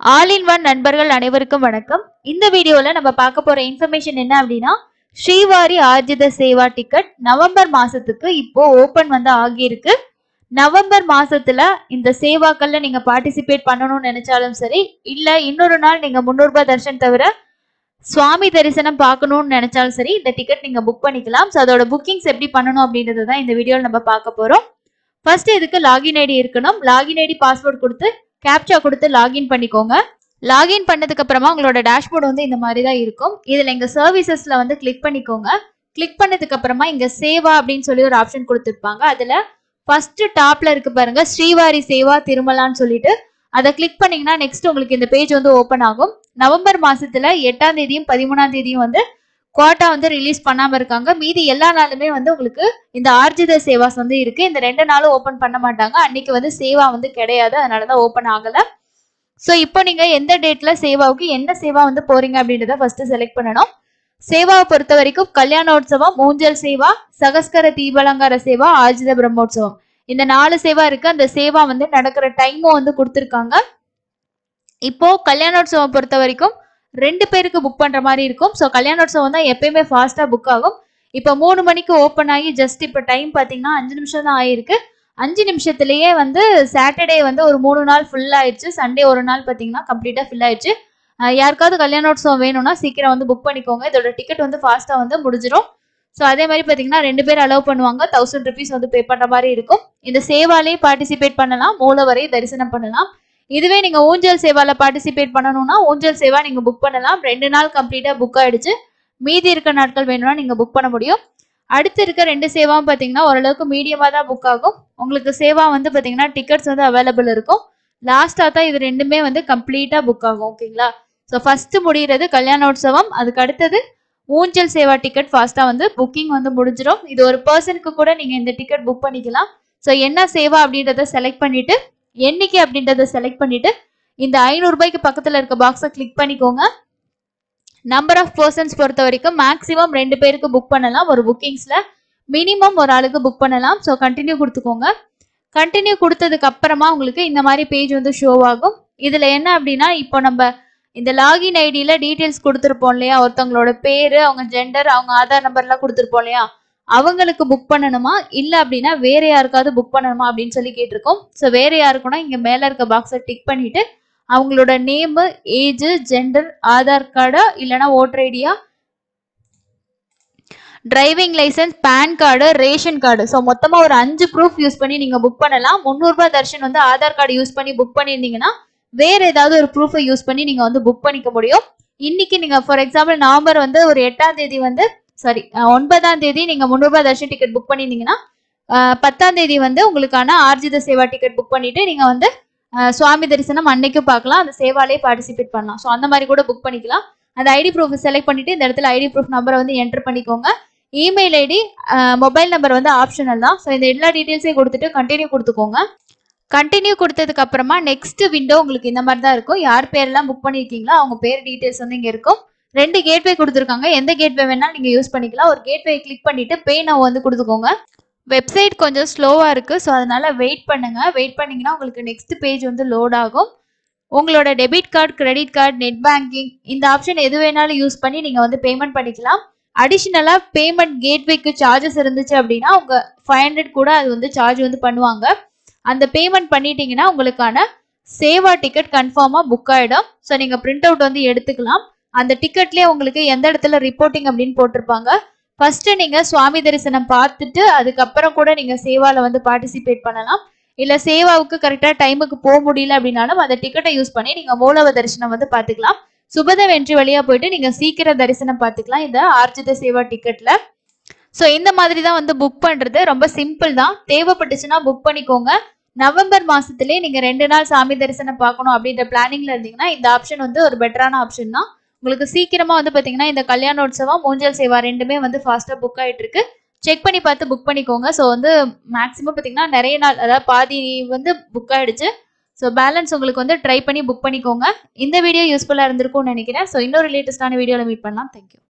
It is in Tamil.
ஆல் இன் ஒன் நண்பர்கள் அனைவருக்கும் வணக்கம் இந்த வீடியோல நம்ம பார்க்க போற இன்ஃபர்மேஷன் என்ன அப்படின்னா ஸ்ரீவாரி ஆர்ஜித சேவா டிக்கெட் நவம்பர் மாசத்துக்கு இப்போ ஓபன் வந்து ஆகியிருக்கு நவம்பர் மாசத்துல இந்த சேவாக்கள்ல நீங்க பார்ட்டிசிபேட் பண்ணணும்னு நினைச்சாலும் சரி இல்ல இன்னொரு நாள் நீங்க முன்னூறு ரூபாய் தர்ஷன் தவிர சுவாமி தரிசனம் பார்க்கணும்னு நினைச்சாலும் சரி இந்த டிக்கெட் நீங்க புக் பண்ணிக்கலாம் ஸோ அதோட புக்கிங்ஸ் எப்படி பண்ணணும் அப்படின்றது தான் இந்த வீடியோவில் நம்ம பார்க்க போறோம் ஃபர்ஸ்ட் இதுக்கு லாகின் ஐடி இருக்கணும் லாகின் ஐடி பாஸ்வேர்ட் கொடுத்து கேப்சா கொடுத்து லாகின் பண்ணிக்கோங்க லாகின் பண்ணதுக்கு அப்புறமா உங்களோட டேஷ்போர்டு வந்து இந்த மாதிரி தான் இருக்கும் இதுல இங்க சர்வீசஸ்ல வந்து கிளிக் பண்ணிக்கோங்க கிளிக் பண்ணதுக்கு அப்புறமா இங்க சேவா அப்படின்னு சொல்லி ஒரு ஆப்ஷன் கொடுத்துருப்பாங்க அதுல ஃபர்ஸ்ட் டாப்ல இருக்கு பாருங்க ஸ்ரீவாரி சேவா திருமலான்னு சொல்லிட்டு அதை கிளிக் பண்ணீங்கன்னா நெக்ஸ்ட் உங்களுக்கு இந்த பேஜ் வந்து ஓப்பன் ஆகும் நவம்பர் மாசத்துல எட்டாம் தேதியும் பதிமூணாம் தேதியும் வந்து குவாட்டா வந்து ரிலீஸ் பண்ணாம இருக்காங்க மீதி எல்லா நாளுமே வந்து உங்களுக்கு இந்த ஆர்ஜித சேவாஸ் வந்து இருக்கு இந்த ரெண்டு நாளும் ஓபன் பண்ண மாட்டாங்க அன்னைக்கு வந்து சேவா வந்து கிடையாது அதனாலதான் ஓபன் ஆகல ஸோ இப்போ நீங்க எந்த டேட்ல சேவாவுக்கு என்ன சேவா வந்து போறீங்க அப்படின்றத ஃபர்ஸ்ட் செலக்ட் பண்ணணும் சேவாவை பொறுத்த வரைக்கும் கல்யாணோற்சவம் ஊஞ்சல் சேவா சகஸ்கர தீபலங்கார சேவா ஆஜித பிரம்மோற்சவம் இந்த நாலு சேவா இருக்கு அந்த சேவா வந்து நடக்கிற டைமும் வந்து கொடுத்துருக்காங்க இப்போ கல்யாணோற்சவம் பொறுத்த வரைக்கும் ரெண்டு பேருக்கு புக் பண்ற மாதிரி இருக்கும் ஸோ கல்யாணோற்சவம் தான் எப்பயுமே ஃபாஸ்டா புக் ஆகும் இப்போ மூணு மணிக்கு ஓப்பன் ஆகி ஜஸ்ட் இப்போ டைம் பார்த்தீங்கன்னா அஞ்சு நிமிஷம் தான் ஆயிருக்கு அஞ்சு நிமிஷத்துலயே வந்து சாட்டர்டே வந்து ஒரு மூணு நாள் ஃபுல் ஆயிடுச்சு சண்டே ஒரு நாள் பார்த்தீங்கன்னா கம்ப்ளீட்டாக ஃபில் ஆயிடுச்சு அஹ் யாருக்காவது கல்யாணோற்சவம் வேணும்னா சீக்கிரம் வந்து புக் பண்ணிக்கோங்க இதோட டிக்கெட் வந்து ஃபாஸ்ட்டாக வந்து முடிஞ்சிடும் ஸோ அதே மாதிரி பார்த்தீங்கன்னா ரெண்டு பேர் அலோவ் பண்ணுவாங்க தௌசண்ட் ருபீஸ் வந்து பே பண்ணுற மாதிரி இருக்கும் இந்த சேவாலே பார்ட்டிசிபேட் பண்ணலாம் மூலவரை தரிசனம் பண்ணலாம் இதுவே நீங்க ஊஞ்சல் சேவால பார்ட்டிசிபேட் பண்ணணும்னா ஊஞ்சல் சேவா நீங்க புக் பண்ணலாம் ரெண்டு நாள் கம்ப்ளீட்டா புக் ஆயிடுச்சு மீதி இருக்க நாட்கள் வேணும்னா நீங்க புக் பண்ண முடியும் அடுத்து இருக்க ரெண்டு சேவாவும் பாத்தீங்கன்னா ஓரளவுக்கு மீடியமா தான் புக் ஆகும் உங்களுக்கு சேவா வந்து பாத்தீங்கன்னா டிக்கெட்ஸ் வந்து அவைலபிள் இருக்கும் லாஸ்டா தான் இது ரெண்டுமே வந்து கம்ப்ளீட்டா புக் ஆகும் ஓகேங்களா ஸோ ஃபர்ஸ்ட் முடிகிறது கல்யாணோற்சவம் அதுக்கு அடுத்தது ஊஞ்சல் சேவா டிக்கெட் ஃபாஸ்டா வந்து புக்கிங் வந்து முடிஞ்சிடும் இது ஒரு பர்சனுக்கு கூட நீங்க இந்த டிக்கெட் புக் பண்ணிக்கலாம் ஸோ என்ன சேவா அப்படின்றத செலக்ட் பண்ணிட்டு என்னைக்கு அப்படின்றத செலக்ட் பண்ணிட்டு இந்த ஐநூறு ரூபாய்க்கு பக்கத்துல இருக்க பாக்ஸை கிளிக் பண்ணிக்கோங்க நம்பர் ஆஃப் பர்சன்ஸ் பொறுத்த வரைக்கும் மேக்ஸிமம் ரெண்டு பேருக்கு புக் பண்ணலாம் ஒரு புக்கிங்ஸ்ல மினிமம் ஒரு ஆளுக்கு புக் பண்ணலாம் ஸோ கண்டினியூ கொடுத்துக்கோங்க கண்டினியூ கொடுத்ததுக்கு அப்புறமா உங்களுக்கு இந்த மாதிரி பேஜ் வந்து ஷோ ஆகும் இதுல என்ன அப்படின்னா இப்போ நம்ம இந்த லாகின் ஐடியில டீட்டெயில்ஸ் கொடுத்துருப்போம் இல்லையா ஒருத்தவங்களோட பேரு அவங்க ஜெண்டர் அவங்க ஆதார் நம்பர்லாம் கொடுத்துருப்போம் இல்லையா அவங்களுக்கு புக் பண்ணணுமா இல்ல அப்படின்னா வேற யாருக்காவது புக் பண்ணணுமா அப்படின்னு சொல்லி கேட்டிருக்கோம் ஸோ வேற யாருக்குன்னா இங்க மேல இருக்க பாக்ஸை டிக் பண்ணிட்டு அவங்களோட நேமு ஏஜ் ஜெண்டர் ஆதார் கார்டா இல்லைன்னா ஓட்டர் ஐடியா driving licence PAN card ration card so மொத்தமாக ஒரு அஞ்சு ப்ரூஃப் யூஸ் பண்ணி நீங்கள் புக் பண்ணலாம் முந்நூறுபா தர்ஷன் வந்து ஆதார் கார்டு யூஸ் பண்ணி புக் பண்ணியிருந்தீங்கன்னா வேற ஏதாவது ஒரு ப்ரூஃபை யூஸ் பண்ணி நீங்கள் வந்து புக் பண்ணிக்க முடியும் இன்னைக்கு நீங்கள் ஃபார் எக்ஸாம்பிள் நவம்பர் வந்து ஒரு எட்டாம் தேதி வந்து சாரி ஒன்பதாம் தேதி நீங்கள் முந்நூறுபா தர்ஷன் டிக்கெட் புக் பண்ணியிருந்தீங்கன்னா அஹ், பத்தாம் தேதி வந்து உங்களுக்கான ஆர்ஜித சேவா டிக்கெட் புக் பண்ணிட்டு நீங்கள் வந்து அஹ், சுவாமி தரிசனம் அன்னைக்கும் பார்க்கலாம் அந்த சேவாலே பார்ட்டிசிபேட் பண்ணலாம் ஸோ அந்த மாதிரி கூட புக் பண்ணிக்கலாம் அந்த ஐடி ப்ரூஃப் செலக்ட் பண்ணிட்டு இந்த இடத்துல ஐடி ப்ரூஃப் நம்பரை வந்து என்டர் பண்ணிக்கோங்க இமெயில் ஐடி மொபைல் நம்பர் வந்து ஆப்ஷனல் தான் ஸோ இந்த எல்லா டீட்டெயில்ஸையும் கொடுத்துட்டு கண்டினியூ கொடுத்துக்கோங்க கண்டினியூ கொடுத்ததுக்கு அப்புறமா நெக்ஸ்ட் விண்டோ உங்களுக்கு இந்த மாதிரி தான் இருக்கும் யார் பேரெல்லாம் புக் பண்ணியிருக்கீங்களோ அவங்க பேர் டீட்டெயில்ஸ் வந்து இங்கே இருக்கும் ரெண்டு கேட்வே கொடுத்துருக்காங்க எந்த கேட்வே வேணாலும் நீங்கள் யூஸ் பண்ணிக்கலாம் ஒரு கேட்வே கிளிக் பண்ணிட்டு பே நவ் வந்து கொடுத்துக்கோங்க வெப்சைட் கொஞ்சம் ஸ்லோவாக இருக்குது ஸோ அதனால வெயிட் பண்ணுங்க வெயிட் பண்ணீங்கன்னா உங்களுக்கு நெக்ஸ்ட் பேஜ் வந்து லோட் ஆகும் உங்களோட debit card credit card net banking இந்த ஆப்ஷன் எது வேணாலும் யூஸ் பண்ணி நீங்கள் வந்து பேமெண்ட் பண்ணிக்கலாம் அடிஷ்னலாக பேமெண்ட் கேட்வேக்கு சார்ஜஸ் இருந்துச்சு அப்படின்னா உங்க ஃபைவ் ஹண்ட்ரட் கூட அது வந்து சார்ஜ் வந்து பண்ணுவாங்க அந்த பேமெண்ட் பண்ணிட்டீங்கன்னா உங்களுக்கான சேவா டிக்கெட் கன்ஃபார்மாக புக் ஆகிடும் ஸோ நீங்கள் பிரிண்ட் அவுட் வந்து எடுத்துக்கலாம் அந்த டிக்கெட்லேயே உங்களுக்கு எந்த இடத்துல ரிப்போர்ட்டிங் அப்படின்னு போட்டிருப்பாங்க ஃபர்ஸ்ட் நீங்கள் சுவாமி தரிசனம் பார்த்துட்டு அதுக்கப்புறம் கூட நீங்கள் சேவாவில் வந்து பார்ட்டிசிபேட் பண்ணலாம் இல்லை சேவாவுக்கு கரெக்டாக டைமுக்கு போக முடியல அப்படின்னாலும் அந்த டிக்கெட்டை யூஸ் பண்ணி நீங்கள் மூலவ தரிசனம் வந்து பார்த்துக்கலாம் சுபத வெற்றி வழியா போயிட்டு நீங்க சீக்கிரம் தரிசனம் பார்த்துக்கலாம் இந்த ஆர்ஜித சேவா டிக்கெட்ல ஸோ இந்த மாதிரி தான் வந்து புக் பண்றது ரொம்ப சிம்பிள் தான் தேவைப்பட்டுச்சுன்னா புக் பண்ணிக்கோங்க நவம்பர் மாசத்துலயே நீங்க ரெண்டு நாள் சாமி தரிசனம் பார்க்கணும் அப்படின்ற பிளானிங்ல இருந்தீங்கன்னா இந்த ஆப்ஷன் வந்து ஒரு பெட்டரான ஆப்ஷன் தான் உங்களுக்கு சீக்கிரமா வந்து பாத்தீங்கன்னா இந்த கல்யாணோற்சவம் மூஞ்சல் சேவா ரெண்டுமே வந்து ஃபாஸ்டா புக் ஆயிட்டு இருக்கு செக் பண்ணி பார்த்து புக் பண்ணிக்கோங்க ஸோ வந்து மேக்ஸிமம் பார்த்தீங்கன்னா நிறைய நாள் அதாவது பாதி வந்து புக் ஆயிடுச்சு ஸோ பேலன்ஸ் உங்களுக்கு வந்து ட்ரை பண்ணி புக் பண்ணிக்கோங்க இந்த வீடியோ யூஸ்ஃபுல்லாக இருந்திருக்கும்னு நினைக்கிறேன் ஸோ இன்னொரு லேட்டஸ்டான வீடியோவில் மீட் பண்ணலாம் தேங்க்யூ